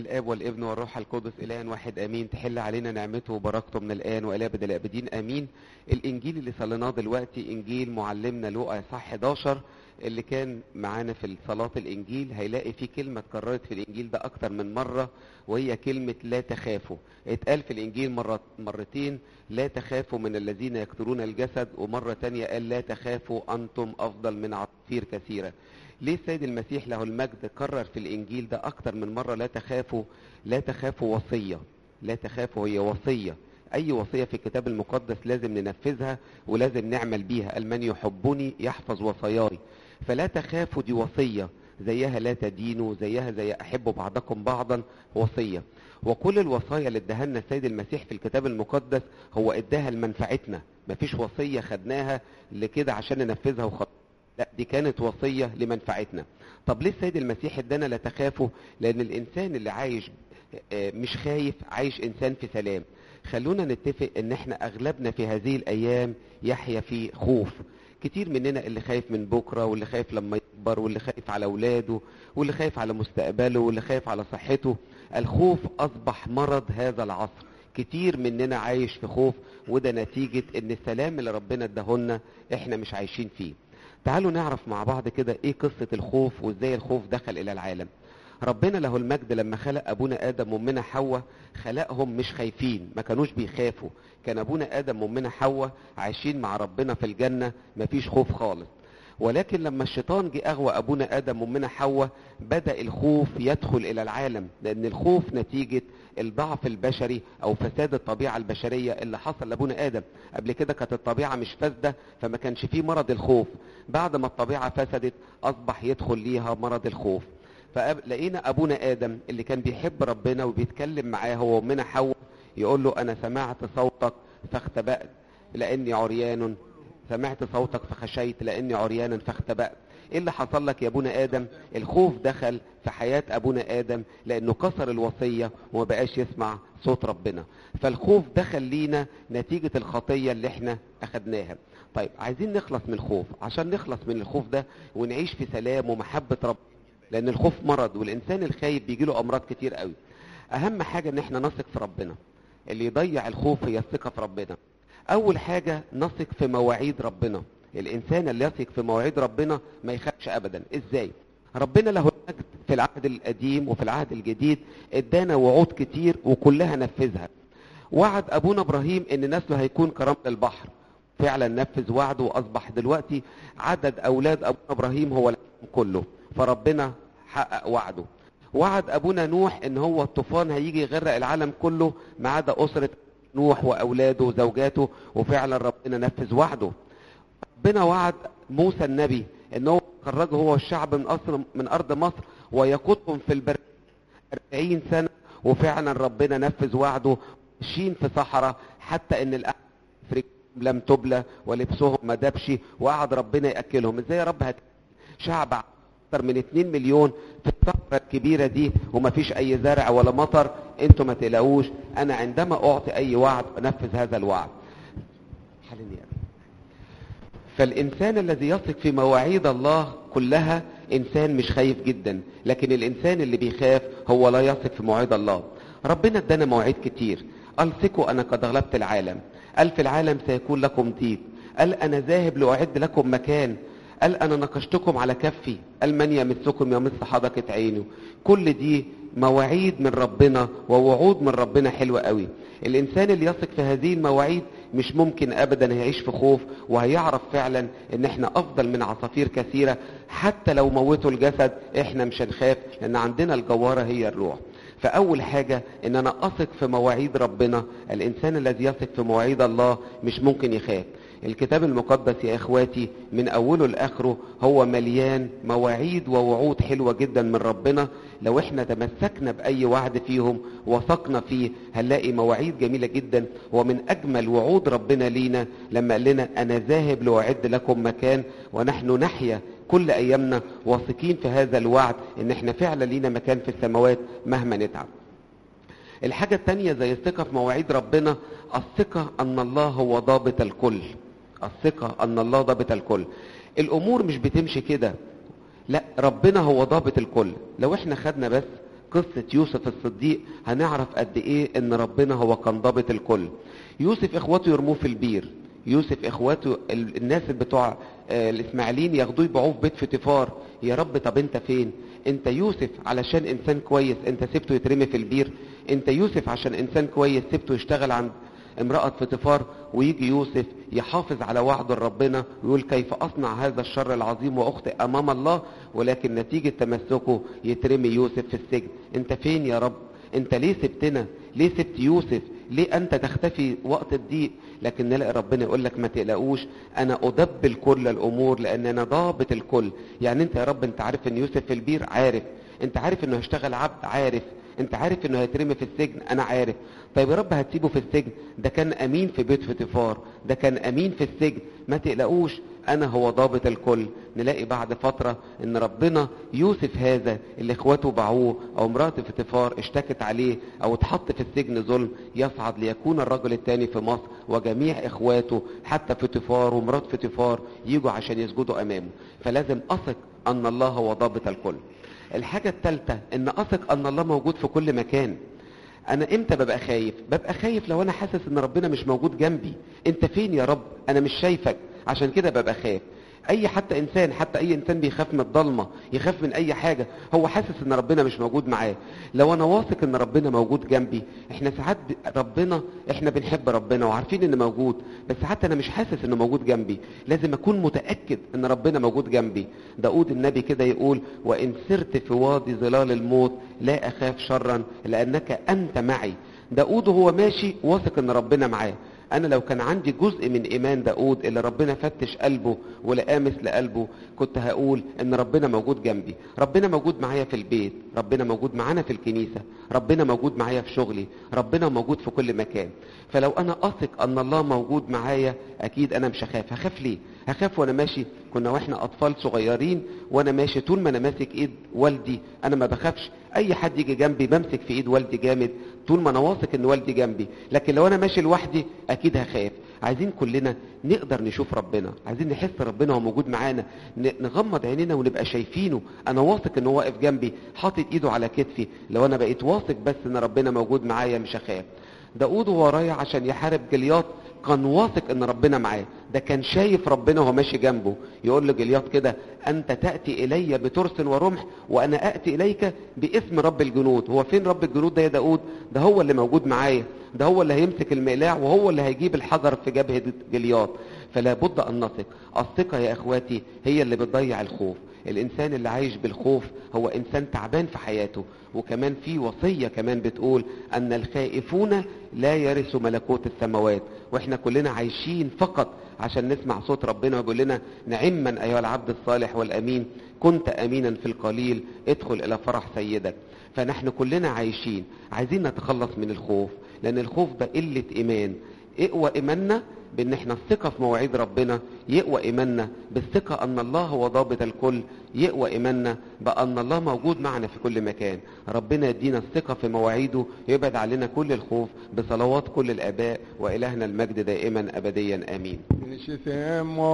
الاب والابن والروح القدس الان واحد امين تحل علينا نعمته وبركته من الان والى ابد الابدين امين الانجيل اللي صليناه دلوقتي انجيل معلمنا لوقا صح 11 اللي كان معانا في صلاة الانجيل هيلاقي فيه كلمة اتكررت في الانجيل ده اكتر من مرة وهي كلمة لا تخافوا اتقال في الانجيل مرة مرتين لا تخافوا من الذين يقتلون الجسد ومرة تانية قال لا تخافوا انتم افضل من عصافير كثيرة ليه السيد المسيح له المجد كرر في الانجيل ده اكتر من مرة لا تخافوا لا تخافوا وصية لا تخافوا هي وصية اي وصية في الكتاب المقدس لازم ننفذها ولازم نعمل بيها المن يحبني يحفظ وصاياي فلا تخافوا دي وصية زيها لا تدينوا زيها زي احبوا بعضكم بعضا وصية وكل الوصايا اللي اداها لنا السيد المسيح في الكتاب المقدس هو اداها لمنفعتنا مفيش وصية خدناها لكده عشان ننفذها وخلاص لا دي كانت وصية لمنفعتنا طب ليه السيد المسيح ادانا لا تخافوا لان الانسان اللي عايش مش خايف عايش انسان في سلام خلونا نتفق ان احنا اغلبنا في هذه الايام يحيا في خوف كتير مننا اللي خايف من بكرة واللي خايف لما يكبر واللي خايف على اولاده واللي خايف على مستقبله واللي خايف على صحته الخوف اصبح مرض هذا العصر كتير مننا عايش في خوف وده نتيجة ان السلام اللي ربنا اداهولنا احنا مش عايشين فيه تعالوا نعرف مع بعض كده ايه قصة الخوف وازاي الخوف دخل الى العالم ربنا له المجد لما خلق ابونا ادم وامنا حواء خلقهم مش خايفين ما كانوش بيخافوا كان ابونا ادم وامنا حواء عايشين مع ربنا في الجنة مفيش خوف خالص ولكن لما الشيطان جه اغوى ابونا ادم وامنا حواء بدا الخوف يدخل الى العالم لان الخوف نتيجه الضعف البشري او فساد الطبيعه البشريه اللي حصل لابونا ادم قبل كده كانت الطبيعه مش فاسده فما كانش فيه مرض الخوف بعد ما الطبيعه فسدت اصبح يدخل ليها مرض الخوف فلقينا ابونا ادم اللي كان بيحب ربنا وبيتكلم معاه هو وامنا حواء يقول له انا سمعت صوتك فاختبأت لاني عريان سمعت صوتك فخشيت لاني عريانا فاختبأت ايه اللي حصل لك يا ابونا ادم الخوف دخل في حياة ابونا ادم لانه كسر الوصية وما بقاش يسمع صوت ربنا فالخوف دخل لينا نتيجة الخطية اللي احنا اخدناها طيب عايزين نخلص من الخوف عشان نخلص من الخوف ده ونعيش في سلام ومحبة ربنا لان الخوف مرض والانسان الخايف بيجي له امراض كتير قوي اهم حاجة ان احنا نثق في ربنا اللي يضيع الخوف هي الثقة في ربنا اول حاجة نثق في مواعيد ربنا الانسان اللي يثق في مواعيد ربنا ما يخافش ابدا ازاي ربنا له المجد في العهد القديم وفي العهد الجديد ادانا وعود كتير وكلها نفذها وعد ابونا ابراهيم ان نسله هيكون كرمل البحر فعلا نفذ وعده واصبح دلوقتي عدد اولاد ابونا ابراهيم هو كله فربنا حقق وعده وعد ابونا نوح ان هو الطوفان هيجي يغرق العالم كله ما عدا اسره نوح واولاده وزوجاته وفعلا ربنا نفذ وعده ربنا وعد موسى النبي ان هو خرجه هو الشعب من أصل من ارض مصر ويقودهم في البر 40 سنه وفعلا ربنا نفذ وعده ماشيين في صحراء حتى ان الافريق لم تبلى ولبسهم ما دبش وقعد ربنا ياكلهم ازاي يا رب هت شعب اكثر من 2 مليون في الصحراء الكبيره دي ومفيش اي زرع ولا مطر انتوا ما تقلقوش انا عندما اعطي اي وعد انفذ هذا الوعد حلني فالانسان الذي يثق في مواعيد الله كلها انسان مش خايف جدا لكن الانسان اللي بيخاف هو لا يثق في مواعيد الله ربنا ادانا مواعيد كتير قال ثقوا انا قد غلبت العالم قال في العالم سيكون لكم ضيق قال انا ذاهب لاعد لكم مكان قال انا نقشتكم على كفي قال من يمسكم يمس حدقة عينه كل دي مواعيد من ربنا ووعود من ربنا حلوة قوي الانسان اللي يثق في هذه المواعيد مش ممكن ابدا هيعيش في خوف وهيعرف فعلا ان احنا افضل من عصافير كثيرة حتى لو موتوا الجسد احنا مش هنخاف لان عندنا الجوارة هي الروح فاول حاجة ان انا اثق في مواعيد ربنا الانسان الذي يثق في مواعيد الله مش ممكن يخاف الكتاب المقدس يا اخواتي من اوله لاخره هو مليان مواعيد ووعود حلوة جدا من ربنا لو احنا تمسكنا باي وعد فيهم وثقنا فيه هنلاقي مواعيد جميلة جدا ومن اجمل وعود ربنا لينا لما قال لنا انا ذاهب لاعد لكم مكان ونحن نحيا كل ايامنا واثقين في هذا الوعد ان احنا فعلا لينا مكان في السماوات مهما نتعب الحاجة التانية زي الثقة في مواعيد ربنا الثقة ان الله هو ضابط الكل الثقة ان الله ضابط الكل الامور مش بتمشي كده لا ربنا هو ضابط الكل لو احنا خدنا بس قصة يوسف الصديق هنعرف قد ايه ان ربنا هو كان ضابط الكل يوسف اخواته يرموه في البير يوسف اخواته ال- الناس اللي بتوع آه، الاسماعيليين ياخدوه يبيعوه في بيت فيتيفار يا رب طب انت فين انت يوسف علشان انسان كويس انت سبته يترمي في البير انت يوسف عشان انسان كويس سبته يشتغل عند امرأة فيتيفار ويجي يوسف يحافظ على وعد ربنا ويقول كيف أصنع هذا الشر العظيم وأخطئ أمام الله ولكن نتيجة تمسكه يترمي يوسف في السجن أنت فين يا رب أنت ليه سبتنا ليه سبت يوسف ليه أنت تختفي وقت الضيق لكن نلاقي ربنا يقول لك ما تقلقوش أنا أدبل كل الأمور لأن أنا ضابط الكل يعني أنت يا رب أنت عارف أن يوسف في البير عارف أنت عارف أنه هيشتغل عبد عارف انت عارف انه هيترمي في السجن انا عارف طيب يا رب هتسيبه في السجن ده كان امين في بيت فيتيفار ده كان امين في السجن ما تقلقوش انا هو ضابط الكل نلاقي بعد فترة ان ربنا يوسف هذا اللي اخواته باعوه او امرأة فيتيفار اشتكت عليه او اتحط في السجن ظلم يصعد ليكون الرجل الثاني في مصر وجميع اخواته حتى فيتيفار ومرات فيتيفار يجوا عشان يسجدوا امامه فلازم اثق ان الله هو ضابط الكل الحاجة الثالثة ان اثق ان الله موجود في كل مكان انا امتى ببقى خايف ببقى خايف لو انا حاسس ان ربنا مش موجود جنبي انت فين يا رب انا مش شايفك عشان كده ببقى خايف اي حتى انسان حتى اي انسان بيخاف من الضلمه يخاف من اي حاجه هو حاسس ان ربنا مش موجود معاه لو انا واثق ان ربنا موجود جنبي احنا ساعات ب- ربنا احنا بنحب ربنا وعارفين ان موجود بس حتى انا مش حاسس انه موجود جنبي لازم اكون متاكد ان ربنا موجود جنبي داود النبي كده يقول وان سرت في وادي ظلال الموت لا اخاف شرا لانك انت معي داود وهو ماشي واثق ان ربنا معاه انا لو كان عندي جزء من ايمان داود اللي ربنا فتش قلبه ولقاه مثل قلبه كنت هقول ان ربنا موجود جنبي ربنا موجود معايا في البيت ربنا موجود معانا في الكنيسة ربنا موجود معايا في شغلي ربنا موجود في كل مكان فلو انا اثق ان الله موجود معايا اكيد انا مش هخاف هخاف ليه هخاف وانا ماشي كنا واحنا اطفال صغيرين وانا ماشي طول ما انا ماسك ايد والدي انا ما بخافش اي حد يجي جنبي بمسك في ايد والدي جامد طول ما انا واثق ان والدي جنبي لكن لو انا ماشي لوحدي اكيد هخاف عايزين كلنا نقدر نشوف ربنا عايزين نحس ربنا هو موجود معانا ن- نغمض عينينا ونبقى شايفينه انا واثق ان هو واقف جنبي حاطط ايده على كتفي لو انا بقيت واثق بس ان ربنا موجود معايا مش هخاف داود وهو رايح عشان يحارب جلياط كان واثق ان ربنا معاه ده كان شايف ربنا وهو ماشي جنبه يقول لجلياط كده انت تاتي الي بترس ورمح وانا اتي اليك باسم رب الجنود هو فين رب الجنود ده يا داود ده هو اللي موجود معايا ده هو اللي هيمسك المقلاع وهو اللي هيجيب الحجر في جبهه جلياط فلا بد ان نثق الثقه يا اخواتي هي اللي بتضيع الخوف الانسان اللي عايش بالخوف هو انسان تعبان في حياته وكمان في وصيه كمان بتقول ان الخائفون لا يرثوا ملكوت السماوات واحنا كلنا عايشين فقط عشان نسمع صوت ربنا ويقول لنا نعما ايها العبد الصالح والامين كنت امينا في القليل ادخل الى فرح سيدك فنحن كلنا عايشين عايزين نتخلص من الخوف لان الخوف ده قله ايمان اقوى ايماننا بان احنا الثقه في مواعيد ربنا يقوى ايماننا بالثقه ان الله هو ضابط الكل يقوى ايماننا بان الله موجود معنا في كل مكان ربنا يدينا الثقه في مواعيده يبعد علينا كل الخوف بصلوات كل الاباء والهنا المجد دائما ابديا امين Initiative